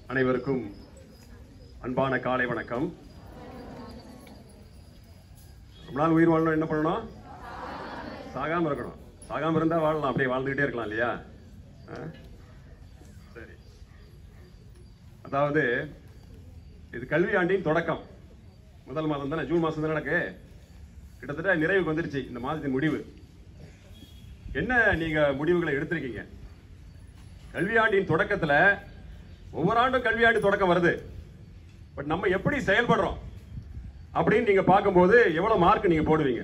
அனைவருக்கும் அன்பான காலை வணக்கம் ரொம்ப நாள் உயிர் வாழணும் என்ன பண்ணணும் சாகாம இருக்கணும் சாகாம இருந்தா வாழலாம் அப்படியே வாழ்ந்துகிட்டே இருக்கலாம் இல்லையா ஆ? சரி அதாவது இது கல்வி ஆண்டின் தொடக்கம் முதல் மாதம் தானே ஜூன் மாதம் தானே நடக்கு கிட்டத்தட்ட நிறைவுக்கு வந்துருச்சு இந்த மாதத்தின் முடிவு என்ன நீங்க முடிவுகளை எடுத்திருக்கீங்க கல்வியாண்டின் தொடக்கத்துல ஒவ்வொரு ஆண்டும் கல்வியாண்டு தொடக்கம் வருது பட் நம்ம எப்படி செயல்படுறோம் அப்படின்னு நீங்க பார்க்கும்போது எவ்வளவு மார்க் நீங்க போடுவீங்க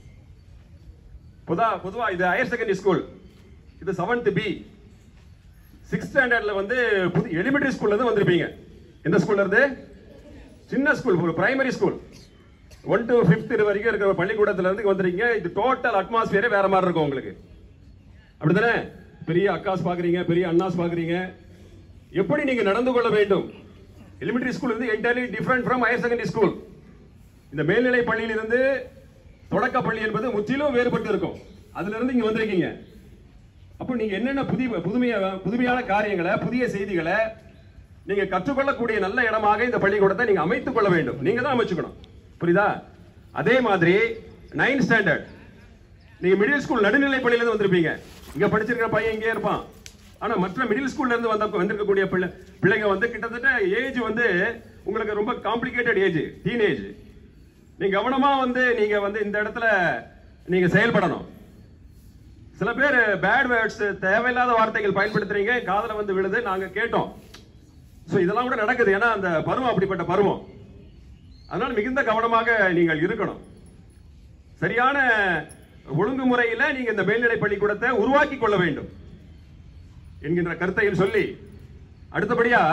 பொதுவா பொதுவா இது ஹையர் செகண்டரி ஸ்கூல் இது செவன்த் பி சிக்ஸ்த் ஸ்டாண்டர்ட்ல வந்து புது எலிமெண்டரி ஸ்கூல்ல இருந்து வந்திருப்பீங்க எந்த ஸ்கூல்ல இருந்து சின்ன school primary school one to fifth வரைக்கும் இருக்கிற பள்ளிக்கூடத்துல இருந்து இங்க வந்திருக்கீங்க இது டோட்டல் அட்மாஸ்பியரே வேற மாதிரி இருக்கும் உங்களுக்கு அப்படிதானே பெரிய அக்காஸ் பாக்குறீங்க பெரிய அண்ணாஸ் பாக்குறீங்க எப்படி நீங்க நடந்து கொள்ள வேண்டும் எலிமெண்டரி ஸ்கூல் இருந்து entirely different from higher secondary school இந்த மேல்நிலை பள்ளியிலிருந்து தொடக்க பள்ளி என்பது முற்றிலும் வேறுபட்டு இருக்கும் அதுல இருந்து இங்க வந்திருக்கீங்க அப்போ நீங்க என்னென்ன புதிய புதுமைய புதுமையான காரியங்களை புதிய செய்திகளை நீங்க கற்றுக்கொள்ளக்கூடிய நல்ல இடமாக இந்த பள்ளிக்கூடத்தை நீங்க அமைத்துக் கொள்ள வேண்டும் நீங்க தான் அமைச்சுக்கணும் புரியுதா அதே மாதிரி நைன்த் ஸ்டாண்டர்ட் நீங்க மிடில் ஸ்கூல் நடுநிலை பள்ளியில இருந்து வந்திருப்பீங்க இங்க படிச்சிருக்கிற பையன் இங்கே இருப்பான் ஆனா மற்ற மிடில் ஸ்கூல்ல இருந்து வந்த வந்திருக்கக்கூடிய பிள்ளை பிள்ளைங்க வந்து கிட்டத்தட்ட ஏஜ் வந்து உங்களுக்கு ரொம்ப காம்ப்ளிகேட்டட் ஏஜ் டீனேஜ் நீங்க கவனமா வந்து நீங்க வந்து இந்த இடத்துல நீங்க செயல்படணும் சில பேர் பேட் வேர்ட்ஸ் தேவையில்லாத வார்த்தைகள் பயன்படுத்துறீங்க காதுல வந்து விழுது நாங்க கேட்டோம் சோ இதெல்லாம் கூட நடக்குது ஏன்னா அந்த பருவம் அப்படிப்பட்ட பருவம் அதனால மிகுந்த கவனமாக நீங்கள் இருக்கணும் சரியான ஒழுங்குமுறையில நீங்க இந்த மேல்நிலை பள்ளிக்கூடத்தை உருவாக்கி கொள்ள வேண்டும் என்கின்ற கருத்தையும் சொல்லி அடுத்தபடியா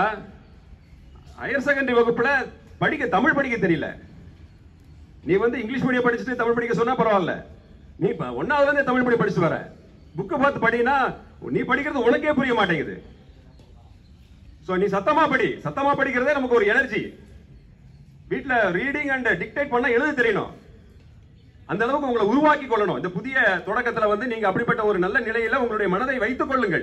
ஹையர் செகண்டரி வகுப்புல படிக்க தமிழ் படிக்க தெரியல நீ வந்து இங்கிலீஷ் மீடியம் படிச்சுட்டு தமிழ் படிக்க சொன்னா பரவாயில்ல நீ இப்ப ஒன்னாவதுல இருந்தே தமிழ் மீடியம் படிச்சுட்டு வர புக்கு பார்த்து படினா நீ படிக்கிறது உனக்கே புரிய மாட்டேங்குது சோ நீ சத்தமா படி சத்தமா படிக்கிறதே நமக்கு ஒரு எனர்ஜி வீட்ல ரீடிங் அண்ட் டிக்டேட் பண்ண எழுத தெரியணும் அந்த அளவுக்கு உங்களை உருவாக்கி கொள்ளணும் இந்த புதிய தொடக்கத்துல வந்து நீங்க அப்படிப்பட்ட ஒரு நல்ல நிலையில உங்களுடைய மனதை வைத்துக் கொள்ளுங்கள்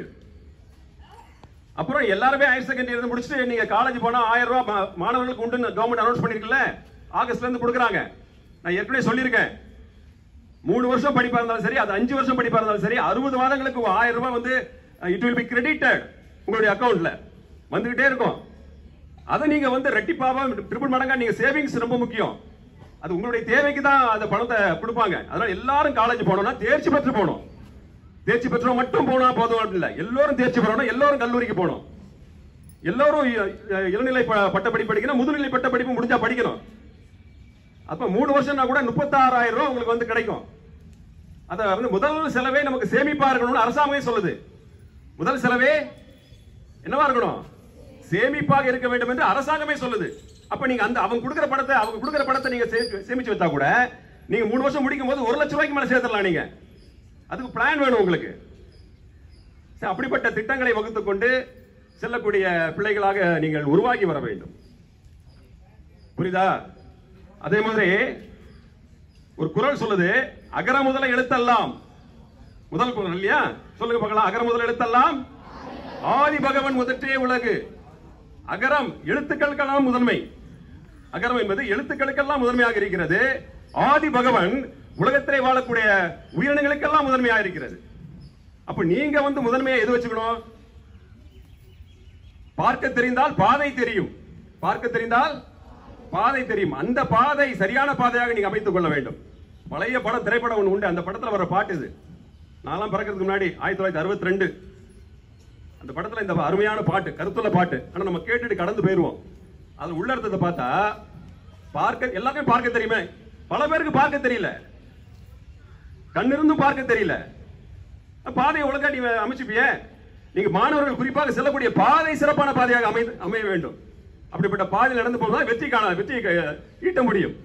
அப்புறம் எல்லாருமே ஹையர் செகண்டரி இருந்து முடிச்சுட்டு நீங்க காலேஜ் போனா ஆயிரம் ரூபாய் மா- மாணவர்களுக்கு உண்டு கவர்மெண்ட் அனௌன்ஸ் பண்ணிருக்குல்ல ஆகஸ்ட்ல இருந்து கொடுக்குறாங்க நான் ஏற்கனவே சொல்லியிருக்கேன் மூணு வருஷம் படிப்பா இருந்தாலும் சரி அது அஞ்சு வருஷம் படிப்பா இருந்தாலும் சரி அறுபது மாதங்களுக்கு ஆயிரம் ரூபாய் வந்து இட் வில் பி கிரெடிட்டட் உங்களுடைய அக்கவுண்ட்ல வந்துகிட்டே இருக்கும் அதை நீங்க வந்து ரெட்டிப்பாவா ட்ரிபிள் மடங்கா நீங்க சேவிங்ஸ் ரொம்ப முக்கியம் அது உங்களுடைய தேவைக்கு தான் அந்த பணத்தை கொடுப்பாங்க அதனால எல்லாரும் காலேஜ் போனோம்னா தேர்ச்சி பெற்று போகணும் தேர்ச்சி பெற்றவங்க மட்டும் போனா போதும் இல்ல எல்லாரும் தேர்ச்சி பெறணும் எல்லாரும் கல்லூரிக்கு போகணும் எல்லாரும் இ- இ- இளநிலை ப- பட்டப்படி படிக்கணும் முதுநிலை பட்ட படிப்பு முடிஞ்சா படிக்கணும் அப்ப மூணு வருஷம்னா கூட முப்பத்தாறாயிரம் ரூபாய் உங்களுக்கு வந்து கிடைக்கும் அத வந்து முதல் செலவே நமக்கு சேமிப்பா இருக்கணும்னு அரசாங்கமே சொல்லுது முதல் செலவே என்னவா இருக்கணும் சேமிப்பாக இருக்க வேண்டும் என்று அரசாங்கமே சொல்லுது அப்ப நீங்க அந்த அவங்க கொடுக்கிற பணத்தை அவங்க கொடுக்கிற பணத்தை நீங்க சே- சேமிச்சு வச்சா கூட நீங்க மூணு வருஷம் முடிக்கும் போது ஒரு லட்சம் ரூபாய்க்கு மேல சேர்த்துடலாம் நீங்க அதுக்கு பிளான் வேணும் உங்களுக்கு சரி, அப்படிப்பட்ட திட்டங்களை வகுத்துக் கொண்டு செல்லக்கூடிய பிள்ளைகளாக நீங்கள் உருவாகி வர வேண்டும் புரியுதா அதே மாதிரி ஒரு குறள் சொல்லுது அகர முதல எழுத்தெல்லாம் முதல் குறள் இல்லையா சொல்லுங்க பார்க்கலாம் அகர முதல் எழுத்தெல்லாம் ஆதி பகவன் முதற்றே உலகு அகரம் எழுத்துக்களுக்கெல்லாம் முதன்மை அகரம் என்பது எழுத்துக்களுக்கெல்லாம் முதன்மையாக இருக்கிறது ஆதி பகவன் உலகத்திலே வாழக்கூடிய உயிரினங்களுக்கெல்லாம் முதன்மையாக இருக்கிறது அப்ப நீங்க வந்து முதன்மையா எது வச்சுக்கணும் பார்க்க தெரிந்தால் பாதை தெரியும் பார்க்க தெரிந்தால் பாதை தெரியும் அந்த பாதை சரியான பாதையாக நீங்க அமைத்துக் கொள்ள வேண்டும் பழைய படம் திரைப்படம் ஒன்று உண்டு அந்த படத்துல வர பாட்டு இது நான்லாம் பிறக்கிறதுக்கு முன்னாடி ஆயிரத்தி தொள்ளாயிரத்தி அறுபத்தி ரெண்டு அந்த படத்துல இந்த அருமையான பாட்டு கருத்துள்ள பாட்டு ஆனா நம்ம கேட்டுட்டு கடந்து போயிருவோம் அது உள்ள அர்த்தத்தை பார்த்தா பார்க்க எல்லாருமே பார்க்க தெரியுமே பல பேருக்கு பார்க்க தெரியல கண்ணிருந்தும் பார்க்க தெரியல பாதையை ஒழுங்கா நீ அமைச்சுப்பிய நீங்க மாணவர்கள் குறிப்பாக செல்லக்கூடிய பாதை சிறப்பான பாதையாக அமை அமைய வேண்டும் அப்படிப்பட்ட பாதையில் நடந்து போனால் வெற்றி காண வெற்றி ஈட்ட முடியும்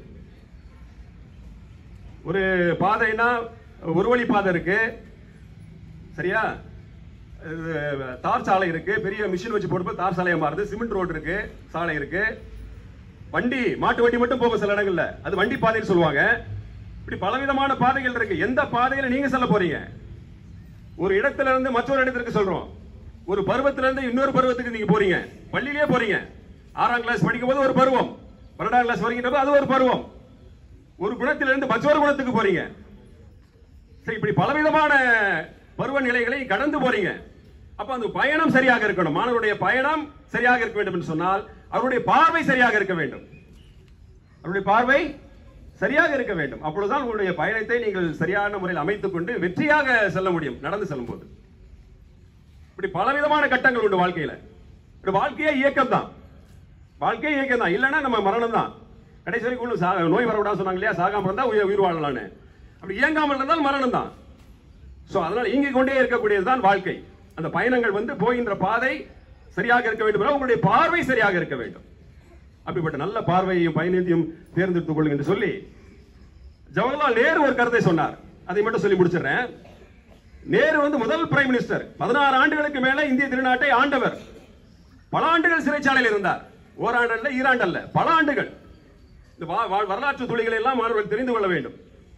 ஒரு பாதைனா ஒரு வழி பாதை இருக்கு சரியா இது, தார் சாலை இருக்கு பெரிய மிஷின் வச்சு போடும்போது தார் சாலையா மாறுது சிமெண்ட் ரோடு இருக்கு சாலை இருக்கு வண்டி மாட்டு வண்டி மட்டும் போகும் சில இடங்கள்ல அது வண்டி பாதைன்னு சொல்லுவாங்க இப்படி பலவிதமான பாதைகள் இருக்கு எந்த பாதையில நீங்க செல்ல போறீங்க ஒரு இடத்துல இருந்து மற்றொரு இடத்திற்கு சொல்றோம் ஒரு பருவத்துல இருந்து இன்னொரு பருவத்துக்கு நீங்க போறீங்க பள்ளியிலே போறீங்க ஆறாம் கிளாஸ் படிக்கும் போது ஒரு பருவம் பன்னெண்டாம் கிளாஸ் வரைக்கும் அது ஒரு பருவம் ஒரு குணத்திலிருந்து மற்றொரு குணத்துக்கு போறீங்க சரி இப்படி பலவிதமான பருவநிலைகளை கடந்து போறீங்க அப்ப அந்த பயணம் சரியாக இருக்கணும் மாணவருடைய பயணம் சரியாக இருக்க வேண்டும் என்று சொன்னால் அவருடைய பார்வை சரியாக இருக்க வேண்டும் அவருடைய பார்வை சரியாக இருக்க வேண்டும் அப்பொழுதுதான் உங்களுடைய பயணத்தை நீங்கள் சரியான முறையில் அமைத்துக் கொண்டு வெற்றியாக செல்ல முடியும் நடந்து செல்லும் போது இப்படி பலவிதமான கட்டங்கள் உண்டு வாழ்க்கையில ஒரு வாழ்க்கையே இயக்கம் தான் வாழ்க்கையே இயக்கம் தான் இல்லைன்னா நம்ம மரணம் தான் கடைசி வரைக்கும் ஒண்ணும் சா- நோய் வரக்கூடாது சொன்னாங்க இல்லையா சாகாம இருந்தா உயிர் உயிர் வாழலான்னு அப்படி இயங்காமல் இருந்தால் மரணம் தான் சோ அதனால இயங்கிக் கொண்டே இருக்கக்கூடியதுதான் வாழ்க்கை அந்த பயணங்கள் வந்து போகின்ற பாதை சரியாக இருக்க வேண்டும் என்றால் உங்களுடைய பார்வை சரியாக இருக்க வேண்டும் அப்படிப்பட்ட நல்ல பார்வையையும் பயணத்தையும் தேர்ந்தெடுத்துக் கொள்ளுங்க என்று சொல்லி ஜவஹர்லால் நேரு ஒரு கருத்தை சொன்னார் அதை மட்டும் சொல்லி முடிச்சிடுறேன் நேரு வந்து முதல் பிரைம் மினிஸ்டர் பதினாறு ஆண்டுகளுக்கு மேல இந்திய திருநாட்டை ஆண்டவர் பல ஆண்டுகள் சிறைச்சாலையில் இருந்தார் ஓராண்டு அல்ல ஈராண்டு அல்ல பல ஆண்டுகள் இந்த வா- வா- வரலாற்று துளிகளை எல்லாம் மாணவர்கள் தெரிந்து கொள்ள வேண்டும்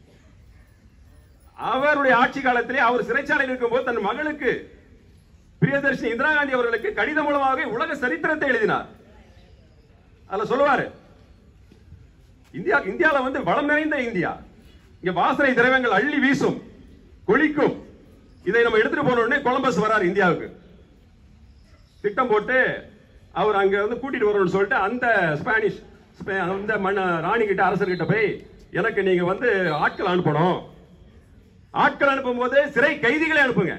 அவருடைய ஆட்சி காலத்திலே அவர் சிறைச்சாலையில் இருக்கும்போது தன் மகளுக்கு பிரியதர்ஷினி இந்திரா காந்தி அவர்களுக்கு கடிதம் மூலமாக உலக சரித்திரத்தை எழுதினார் அதுல சொல்லுவாரு இந்தியா இந்தியால வந்து வளம் நிறைந்த இந்தியா இங்க வாசனை திரவியங்கள் அள்ளி வீசும் கொளிக்கும் இதை நம்ம எடுத்துட்டு போன உடனே கொலம்பஸ் வரார் இந்தியாவுக்கு திட்டம் போட்டு அவர் அங்க வந்து கூட்டிட்டு வரணும்னு சொல்லிட்டு அந்த ஸ்பானிஷ் ஸ்பே- அந்த மன்ன ராணி கிட்ட அரசர்கிட்ட போய் எனக்கு நீங்க வந்து ஆட்கள் அனுப்பணும் ஆட்கள் அனுப்பும் போது சிறை கைதிகளை அனுப்புங்க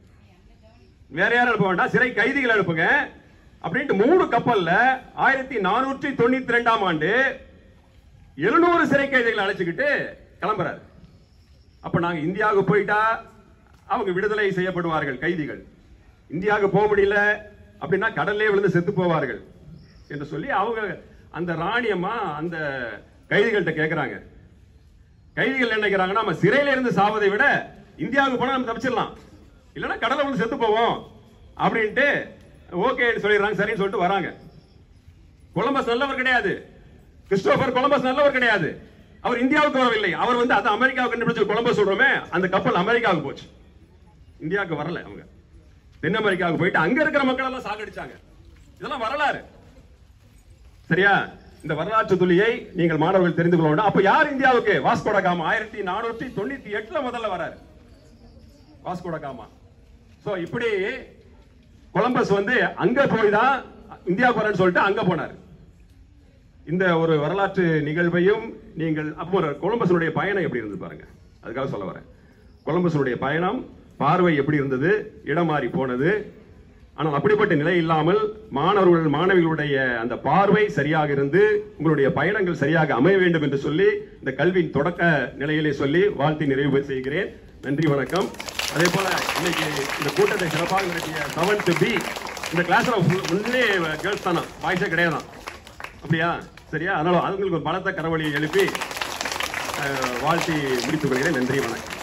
வேற யாரும் அனுப்ப வேண்டாம் சிறை கைதிகளை அனுப்புங்க அப்படின்ட்டு மூணு கப்பல்ல ஆயிரத்தி நானூற்றி தொண்ணூத்தி ரெண்டாம் ஆண்டு எழுநூறு சிறை கைதிகளை அழைச்சுக்கிட்டு கிளம்புறாரு அப்ப நாங்க இந்தியாவுக்கு போயிட்டா அவங்க விடுதலை செய்யப்படுவார்கள் கைதிகள் இந்தியாவுக்கு போக முடியல அப்படின்னா கடல்லே விழுந்து செத்து போவார்கள் என்று சொல்லி அவங்க அந்த ராணியம்மா அந்த கைதிகள்கிட்ட கேக்குறாங்க கைதிகள் என்ன நினைக்கிறாங்கன்னா நம்ம சிறையில இருந்து சாவதை விட இந்தியாவுக்கு போனா நம்ம தப்பிச்சிடலாம் இல்லைன்னா கடலை வந்து செத்து போவோம் அப்படின்ட்டு ஓகே சொல்லிடுறாங்க சரின்னு சொல்லிட்டு வராங்க கொலம்பஸ் நல்லவர் கிடையாது கிறிஸ்டோபர் கொலம்பஸ் நல்லவர் கிடையாது அவர் இந்தியாவுக்கு வரவில்லை அவர் வந்து அது அமெரிக்காவுக்கு கண்டுபிடிச்ச கொலம்பஸ் சொல்றோமே அந்த கப்பல் அமெரிக்காவுக்கு போச்சு இந்தியாவுக்கு வரல அவங்க தென் அமெரிக்காவுக்கு போயிட்டு அங்க இருக்கிற மக்கள் எல்லாம் சாகடிச்சாங்க இதெல்லாம் வரலாறு சரியா இந்த வரலாற்று துளியை நீங்கள் மாணவர்கள் தெரிந்து கொள்ள வேண்டும் அப்ப யார் இந்தியாவுக்கு வாஸ்கோட காமா ஆயிரத்தி நானூற்றி தொண்ணூத்தி எட்டுல முதல்ல வராரு வாஸ்கோட காமா சோ இப்படி கொலம்பஸ் வந்து அங்க போய் தான் இந்தியாவுக்கு வரேன்னு சொல்லிட்டு அங்க போனார் இந்த ஒரு வரலாற்று நிகழ்வையும் நீங்கள் அப்போ ஒரு கொலம்பஸனுடைய பயணம் எப்படி இருந்தது பாருங்க அதுக்காக சொல்ல வரேன் கொலம்பஸனுடைய பயணம் பார்வை எப்படி இருந்தது இடம் மாறி போனது ஆனால் அப்படிப்பட்ட நிலை இல்லாமல் மாணவர்கள் மாணவிகளுடைய அந்த பார்வை சரியாக இருந்து உங்களுடைய பயணங்கள் சரியாக அமைய வேண்டும் என்று சொல்லி இந்த கல்வியின் தொடக்க நிலையிலே சொல்லி வாழ்த்தி நிறைவு செய்கிறேன் நன்றி வணக்கம் அதே போல இன்னைக்கு இந்த கூட்டத்தை சிறப்பாக நடத்திய செவன்த் பி இந்த கிளாஸ்ல முன்னே கேர்ள்ஸ் தானா பாய்ஸே கிடையாதான் அப்படியா சரியா அதனால அவங்களுக்கு ஒரு பலத்த கரவழியை எழுப்பி அஹ், வாழ்த்தி முடித்துக் கொள்கிறேன் நன்றி வணக்கம்